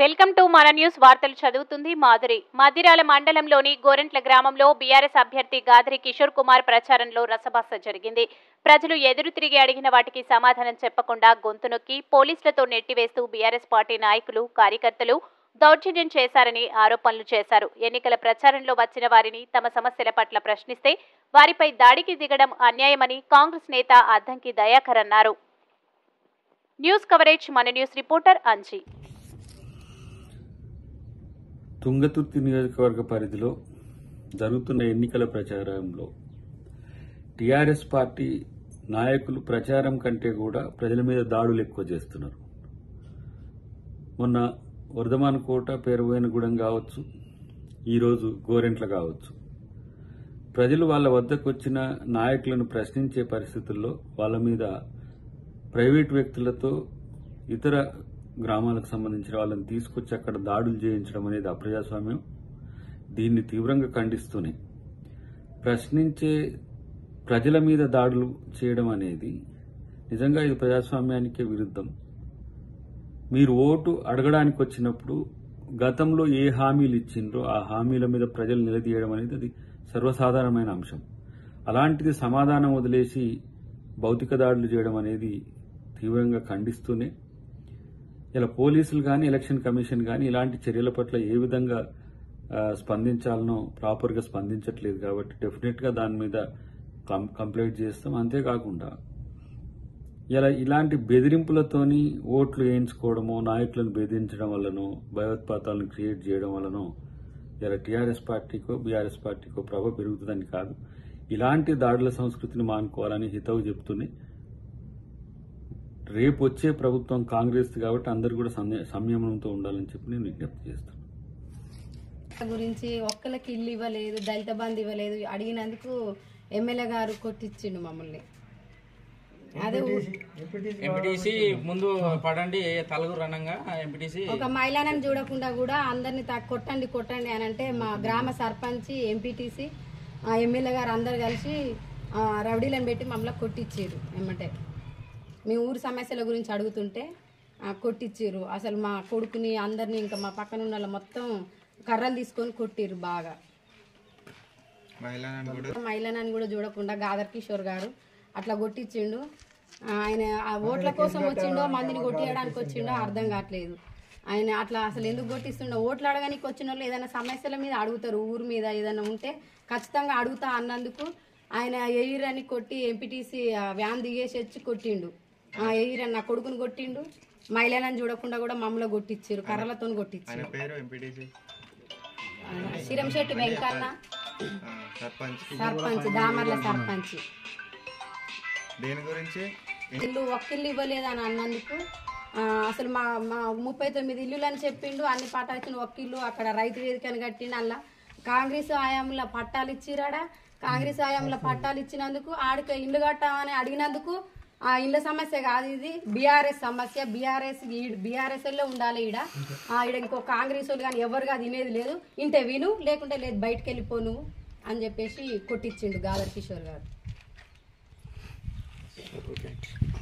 welcome to మన news వార్తలు చదువుతుంది మాధురి మదిరాల మండలంలోని గోరెంట్ల గ్రామంలో బీఆర్ఎస్ అభ్యర్థి గాదిరి కిషోర్ కుమార్ ప్రచారంలో రసభాస జరిగింది ప్రజలు ఎదురు తిరిగి అడిగిన వాటికి సమాధానం చెప్పకుండా గొంతు నొక్కి పోలీసులతో నెట్టివేస్తూ బీఆర్ఎస్ పార్టీ నాయకులు కార్యకర్తలు దౌర్జన్యం చేశారని ఆరోపణలు చేశారు ఎన్నికల ప్రచారంలో వచ్చిన వారిని తమ సమస్యల పట్ల ప్రశ్నిస్తే వారిపై దాడికి దిగడం అన్యాయమని కాంగ్రెస్ నేత అద్దంకి దయాకర్ అన్నారు న్యూస్ కవరేజ్ మన న్యూస్ రిపోర్టర్ అంజీ తుంగతుర్తి నియోజకవర్గ పరిధిలో జరుగుతున్న ఎన్నికల ప్రచారంలో టీఆర్ఎస్ పార్టీ నాయకులు ప్రచారం కంటే కూడా ప్రజల మీద దాడులు ఎక్కువ చేస్తున్నారు మొన్న వర్ధమాన్ కోట పేరుపోయినగూడెం కావచ్చు ఈరోజు గోరెంట్ల కావచ్చు ప్రజలు వాళ్ళ వద్దకు వచ్చిన నాయకులను ప్రశ్నించే పరిస్థితుల్లో వాళ్ళ మీద ప్రైవేట్ వ్యక్తులతో ఇతర గ్రామాలకు సంబంధించిన వాళ్ళని తీసుకొచ్చి అక్కడ దాడులు చేయించడం అనేది అప్రజాస్వామ్యం దీన్ని తీవ్రంగా ఖండిస్తూనే ప్రశ్నించే ప్రజల మీద దాడులు చేయడం అనేది నిజంగా ఇది ప్రజాస్వామ్యానికే విరుద్ధం మీరు ఓటు అడగడానికి వచ్చినప్పుడు గతంలో ఏ హామీలు ఇచ్చిండ్రో ఆ హామీల మీద ప్రజలు నిలదీయడం అనేది అది సర్వసాధారణమైన అంశం అలాంటిది సమాధానం వదిలేసి భౌతిక దాడులు చేయడం అనేది తీవ్రంగా ఖండిస్తూనే ఇలా పోలీసులు కానీ ఎలక్షన్ కమిషన్ కానీ ఇలాంటి చర్యల పట్ల ఏ విధంగా ఆ, స్పందించాలనో ప్రాపర్గా స్పందించట్లేదు కాబట్టి డెఫినెట్గా దాని మీద కం- కంప్లైంట్ చేస్తాం అంతేకాకుండా ఇలా ఇలాంటి బెదిరింపులతోని ఓట్లు వేయించుకోవడమో నాయకులను బెదిరించడం వల్లనో భయోత్పాతాలను క్రియేట్ చేయడం వల్లనో ఇలా టీఆర్ఎస్ పార్టీకో బీఆర్ఎస్ పార్టీకో ప్రభ పెరుగుతుందని కాదు ఇలాంటి దాడుల సంస్కృతిని మానుకోవాలని హితవు చెప్తూనే రేపు వచ్చే ప్రభుత్వం కాంగ్రెస్ కాబట్టి అందరు కూడా సంయ- సంయమనంతో ఉండాలని చెప్పి నేను విజ్ఞప్తి చేస్తాను గురించి ఒక్కరికి ఇల్లు ఇవ్వలేదు దళిత బంధు ఇవ్వలేదు అడిగినందుకు ఎమ్మెల్యే గారు కొట్టించిండు మమ్మల్ని అదే ఊ- ఎంపీటీసీ ముందు పడండి తలుగురు అనంగా ఎంపీటీసీ ఒక మహిళలను చూడకుండా కూడా అందరిని తా- కొట్టండి కొట్టండి అని అంటే మా గ్రామ సర్పంచ్ ఎంపీటీసీ ఎమ్మెల్యే గారు అందరు కలిసి ఆ, రౌడీలను పెట్టి మమ్మల్ని కొట్టించారు ఏమంటే మీ ఊరి సమస్యల గురించి అడుగుతుంటే ఆ, కొట్టించారు అసలు మా కొడుకుని అందరిని ఇంకా మా పక్కన ఉన్న వాళ్ళ మొత్తం కర్రలు తీసుకొని కొట్టిర్రు బాగా మహిళనని కూడా చూడకుండా గాదర్ కిషోర్ గారు అట్లా కొట్టించిండు ఆయన ఆ ఓట్ల కోసం వచ్చిండో మందిని కొట్టియడానికి వచ్చిండో అర్థం కావట్లేదు ఆయన అట్లా అసలు ఎందుకు కొట్టిస్తుండో ఓట్లు అడగడానికి వచ్చిన వాళ్ళు ఏదైనా సమస్యల మీద అడుగుతారు ఊరు మీద ఏదైనా ఉంటే ఖచ్చితంగా అడుగుతా అన్నందుకు ఆయన ఎయిరని కొట్టి ఎంపీటీసీ వ్యాన్ దిగేసి వచ్చి కొట్టిండు ఆ ఎయిరని నా కొడుకుని కొట్టిండు మహిళలను చూడకుండా కూడా మమ్మల్ని కొట్టించారు కర్రలతో కొట్టించారు పేరు ఎంపీటీసీ శిరంశెట్టి వెంకన్న సర్పంచ్ సర్పంచ్ దామర్ల సర్పంచ్ దేని గురించి ఇల్లు ఒక్కిల్లు ఇవ్వలేదు అని అన్నందుకు ఆ, అసలు మా మా ముప్పై తొమ్మిది ఇల్లులు అని చెప్పిండు అన్ని పట్టాలు ఇచ్చిన ఒక్కిల్లు అక్కడ రైతు వేదికని కట్టిండు అలా కాంగ్రెస్ హయాంలో పట్టాలు ఇచ్చిరాడా కాంగ్రెస్ హయాంలో పట్టాలు ఇచ్చినందుకు ఆడికి ఇల్లు కట్టామని అడిగినందుకు ఆ ఇళ్ళ సమస్య కాదు ఇది బీఆర్ఎస్ సమస్య బీఆర్ఎస్ బీఆర్ఎస్ లో ఉండాలి ఈడ ఆ, ఈడ ఇంకో కాంగ్రెస్ వాళ్ళు కానీ ఎవరు కాదు వినేది లేదు ఇంటే విను లేకుంటే లేదు బయటకు వెళ్ళిపో నువ్వు అని చెప్పేసి కొట్టించిండు గాదర్ కిషోర్ గారు